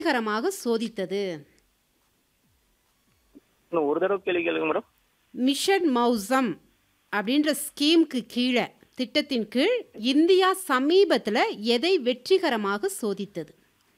வெற்றிகரமாக சோதித்தது இன்னும் ஒரு தடவை கேள்வி கேளுங்க மேடம் மிஷன் மௌசம் அப்படின்ற ஸ்கீமுக்கு கீழே திட்டத்தின் கீழ் இந்தியா சமீபத்தில் எதை வெற்றிகரமாக சோதித்தது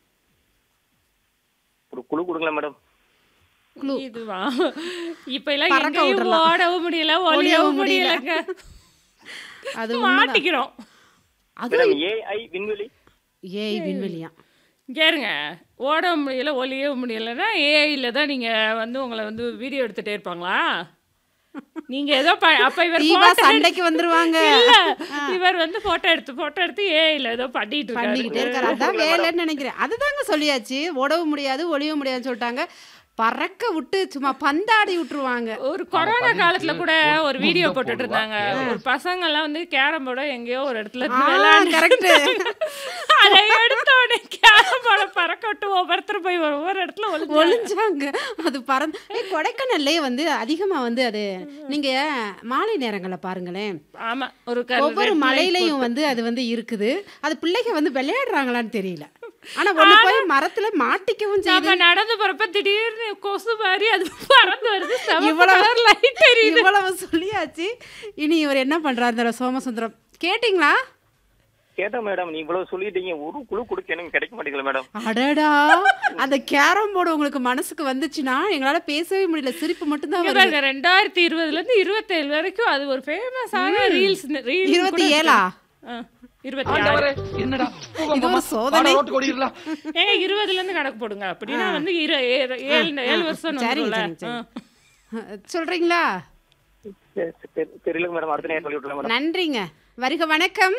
ஒரு குழு கொடுங்களேன் மேடம் Clue. இதுவா இப்ப எல்லாம் பறக்க எங்கேயும் விட்டுறலாம். ஓடவும் முடியல ஒளியவும் ஒளியவும் முடியல. முடியலங்க அது உண்மைதான். மாட்டிக்கிறோம் அது மேடம் ஏஐ விண்வெளி ஏய் விண்வெளியா கேருங்க ஓட முடியல ஒளியவும் முடியலன்னா ஏஐல தான் நீங்க வந்து உங்களை வந்து வீடியோ எடுத்துட்டே இருப்பாங்களா நீங்க ஏதோ ப- அப்ப இவர் தீபா photo சண்டைக்கு வந்துருவாங்க இல்ல இவர் வந்து போட்டோ எடுத்து போட்டோ எடுத்து ஏஐல ஏதோ பண்ணிட்டு பண்ணிக்கிட்டே இருக்காரு இருக்காரு அதான் வேலைன்னு நினைக்கிறேன் அதுதாங்க சொல்லியாச்சு ஓடவும் முடியாது ஒளியவும் முடியாதுன்னு சொல்லிட்டாங்க பறக்க விட்டு சும்மா பந்தாடி விட்டுருவாங்க ஒரு கொரோனா காலத்துல கூட ஒரு வீடியோ போட்டுட்டு இருந்தாங்க ஒரு பசங்க எல்லாம் வந்து கேரம் போர்ட எங்கேயோ ஒரு இடத்துல ஆ, இருந்து correct. விளையாண்டு அதை எடுத்த உடனே கேரம் போர்ட பறக்க விட்டு ஒவ்வொருத்தர் போய் ஒவ்வொரு இடத்துல ஒளிஞ்சு ஒளிஞ்சாங்க அது பறந்து ஏய், கொடைக்கானல்லே வந்து அதிகமா வந்து அது நீங்க மாலை நேரங்கள்ல பாருங்களேன் ஆமா ஒரு கரு- ஒவ்வொரு red light மலையிலையும் வந்து அது வந்து இருக்குது அது பிள்ளைங்க வந்து விளையாடுறாங்களான்னு தெரியல ஆனா ஒண்ணு போய் மரத்துல மாட்டிக்கவும் செய்யுது நம்ம நடந்து போறப்ப திடீர்னு கொசு மாதிரி அது பறந்து வருது இவ்வளவு இவ்வளவு லைட் தெரியுது இவ்வளவு சொல்லியாச்சு இனி இவர் என்ன பண்றாரு இந்த சோமசுந்தரம் கேட்டிங்களா கேட்டேன் மேடம் நீ இவ்வளவு சொல்லிட்டீங்க ஒரு குழு கொடுக்க எனக்கு கிடைக்க மாட்டேங்கல மேடம் அடடா அந்த கேரம் போர்டு உங்களுக்கு மனசுக்கு வந்துச்சுன்னா எங்களால பேசவே முடியல சிரிப்பு மட்டும்தான் இங்க வருது பாருங்க ரெண்டாயிரத்தி இருபதுல இருந்து இருபத்தேழு வரைக்கும் அது ஒரு ஃபேமஸான ரீல்ஸ் ரீல்ஸ் இருபத்தி ஏழா இருபத்தி ஆறு என்னடா இது ஒரு சோதனை ரோட்டு ஓடிடலாம் ஏங்க இருபதுல இருந்து கணக்கு போடுங்க அப்படின்னா வந்து இரு ஏழு ஏழு ஏழு வருஷம் சரிங்க வந்துரும்ல. சரிங்க ஆ. சரி சொல்றீங்களா சரி, சரி, தெரியல மேடம் அடுத்த நேரம் சொல்லி விட்டுலாம் மேடம் நன்றிங்க வருக வணக்கம்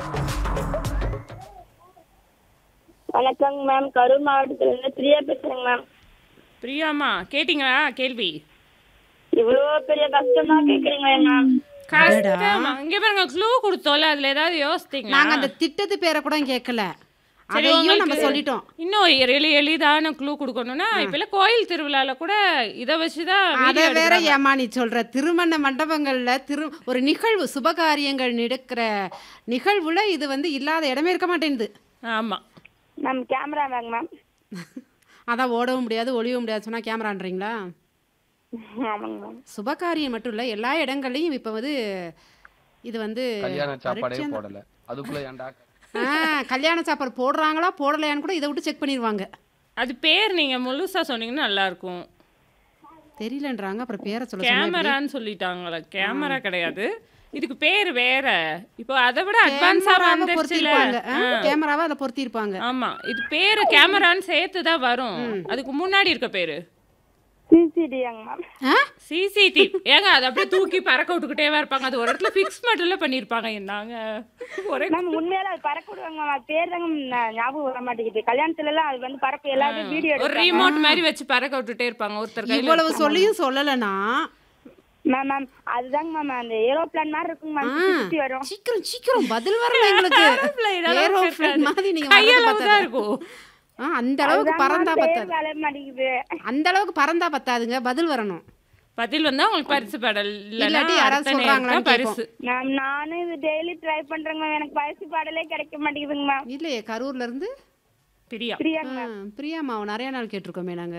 வணக்கங்க மேம் கரூர் மாவட்டத்துல இருந்து பிரியா பேசுறேங்க மேம் பிரியாமா கேட்டிங்களா கேள்வி இவ்வளோ பெரிய கஷ்டம் தான் கேக்குறீங்க மேம் கஷ்டமா இங்க பாருங்க க்ளூ கொடுத்தோம்ல அதுல ஏதாவது யோசித்தீங்களா நாங்க அந்த திட்டத்து பேரை கூட கேட்கல சரி, அதையும் நம்ம உங்களுக்கு சொல்லிட்டோம் இன்னும் எளி எளிதான க்ளூ கொடுக்கணும்னா இப்ப எல்லாம் கோயில் திருவிழால கூட இத வச்சுதான் அத video வேற எடுக்கறாங்க. ஏமா நீ சொல்ற திருமண மண்டபங்கள்ல திரு ஒரு நிகழ்வு சுபகாரியங்கள் நடக்கிற நிகழ்வுல இது வந்து இல்லாத இடமே இருக்க மாட்டேங்குது ஆமா மேம் கேமரா வாங்க மேம் அதான் ஓடவும் முடியாது ஒளியவும் முடியாது சொன்னா கேமரான்றீங்களா ஆமாங்க மேம் சுபகாரியம் மட்டும் இல்ல எல்லா இடங்கள்லயும் இப்ப வந்து இது வந்து கல்யாண சாப்பாடே பரீட்சை- போடல அதுக்குள்ள ஏன்டா ஆ, கல்யாண சாப்பாடு போடுறாங்களா போடலையான்னு கூட இதை விட்டு செக் பண்ணிடுவாங்க அது பேர் நீங்க முழுசா சொன்னீங்கன்னா நல்லா இருக்கும் தெரியலன்றாங்க அப்புறம் பேரை சொல்ல சொன்னா எப்படி? கேமரான்னு சொல்லிட்டாங்களே கேமரா கிடையாது இதுக்கு பேர் வேற இப்போ அதை விட அட்வான்ஸா கேமராவை வந்துருச்சுல பொருத்திருப்பாங்க ஆ, கேமராவை அதில் பொருத்திருப்பாங்க ஆமா இது பேரு கேமரான்னு சேர்த்து தான் வரும் அதுக்கு முன்னாடி இருக்க பேரு சிசிடியாங்க மேம் ஆ? சிசிடிவி ஏங்க அது அப்படியே தூக்கி பறக்க விட்டுக்கிட்டே இருப்பாங்க அது ஒரு இடத்துல ஃபிக்ஸ் மட்டும் பண்ணிருப்பாங்க என்னங்க ஒரே மேம் உண்மையில அது பறக்க விடுவாங்க மேம் அது பேர் தாங்க நா- ஞாபகம் வர மாட்டேங்குது கல்யாணத்துல எல்லாம் அது வந்து பறக்க எல்லாரும் வீடியோ ஒரு ரிமோட் மாதிரி வச்சு பறக்க விட்டுட்டே இருப்பாங்க ஒருத்தர் கையில இவ்வளவு சொல்லியும் சொல்லலைன்னா மேம் மேம் அதுதாங்க மேம் அந்த ஏரோப்ளான் மாதிரி இருக்குங்க மேம் சுத்தி சுத்தி வரும் சீக்கிரம் சீக்கிரம் பதில் வரல எங்களுக்கு Aeroplane அளவுக்கு ஏரோப்ளேன் இருக்காது. மாதிரி நீங்க வரது கையளவு தான் பத்தாது. இருக்கும் ஆ, அந்த அளவுக்கு அதுதாங்க பறந்தா மேம் பத்தாது பேர் வர மாட்டேங்குது அந்த அளவுக்கு பறந்தா பத்தாதுங்க பதில் வரணும் பதில் வந்தா உங்களுக்கு பரிசு பாடல் இல்லாட்டி இல்லைன்னா யாராவது அடுத்த சொல்றாங்களான்னு நேரம் பரிசு மேம் நானும் இது டெய்லி ட்ரை பண்றேங்க மேம் எனக்கு பரிசு பாடலே கிடைக்க மாட்டேங்குதுங்க மேம் இல்லையே கரூர்ல இருந்து பிரியா பிரியாங்க ஆ, பிரியாமாவை நிறைய நாள் கேட்டிருக்கோமே நாங்க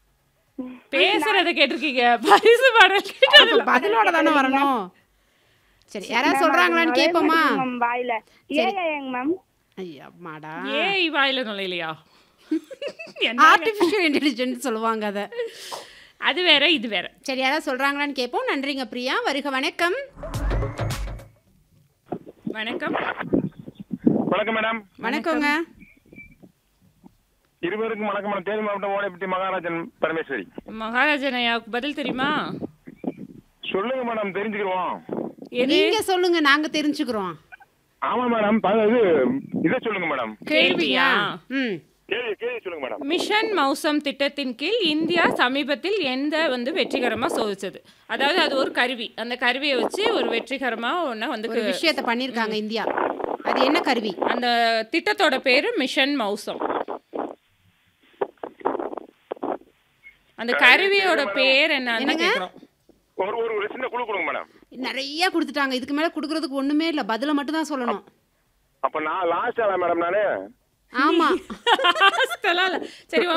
பேசுறத கேட்டிருக்கீங்க பரிசு பாடல் கேட்டது அப்ப பதிலோட தானே வரணும் சரி யாராவது சொல்றாங்களான்னு கேட்போமா மேம் வாயில ஏங்க மேம் ஐயா மாடா ஏய் வாயில நுழையிலையா ஆர்டிஃபிஷியல் இன்டெலிஜென்ஸ் சொல்லுவாங்க அதை அது வேற இது வேற சரி யாராவது சொல்றாங்களான்னு கேட்போம் நன்றிங்க பிரியா வருக வணக்கம் வணக்கம் வணக்கம் மேடம் வணக்கங்க இருவருக்கும் வணக்கம் மேடம் தேனி மாவட்டம் ஓலைப்பட்டி மகாராஜன் பரமேஸ்வரி மகாராஜன் ஐயாவுக்கு பதில் தெரியுமா சொல்லுங்க மேடம் தெரிஞ்சுக்கிறோம் எது நீங்க சொல்லுங்க நாங்க தெரிஞ்சுக்கிறோம் ஆமா மேடம் ப- இது இதை சொல்லுங்க மேடம் கேள்வியா ம் கேள்வி கேள்வி சொல்லுங்க மேடம் மிஷன் மௌசம் திட்டத்தின் கீழ் இந்தியா சமீபத்தில் எந்த வந்து வெற்றிகரமா சோதிச்சது அதாவது அது ஒரு கருவி அந்த கருவியை வச்சு ஒரு வெற்றிகரமா ஒண்ணு வந்து ஒரு விஷயத்தை பண்ணிருக்காங்க இந்தியா அது என்ன கருவி அந்த திட்டத்தோட பேரு மிஷன் மௌசம் அந்த கருவியோட பேர் என்னன்னு என்னங்க? கேக்குறோம் ஒரு ஒரு ஒரு சின்ன குழு கொடுங்க மேடம் நிறைய கொடுத்துட்டாங்க இதுக்கு மேல கொடுக்கறதுக்கு ஒண்ணுமே இல்ல பதில மட்டும் தான் சொல்லணும் அப்ப நான் லாஸ்ட் ஆளா மேடம் நானு ஆமா ஸ்டெல்லா இல்ல. சரி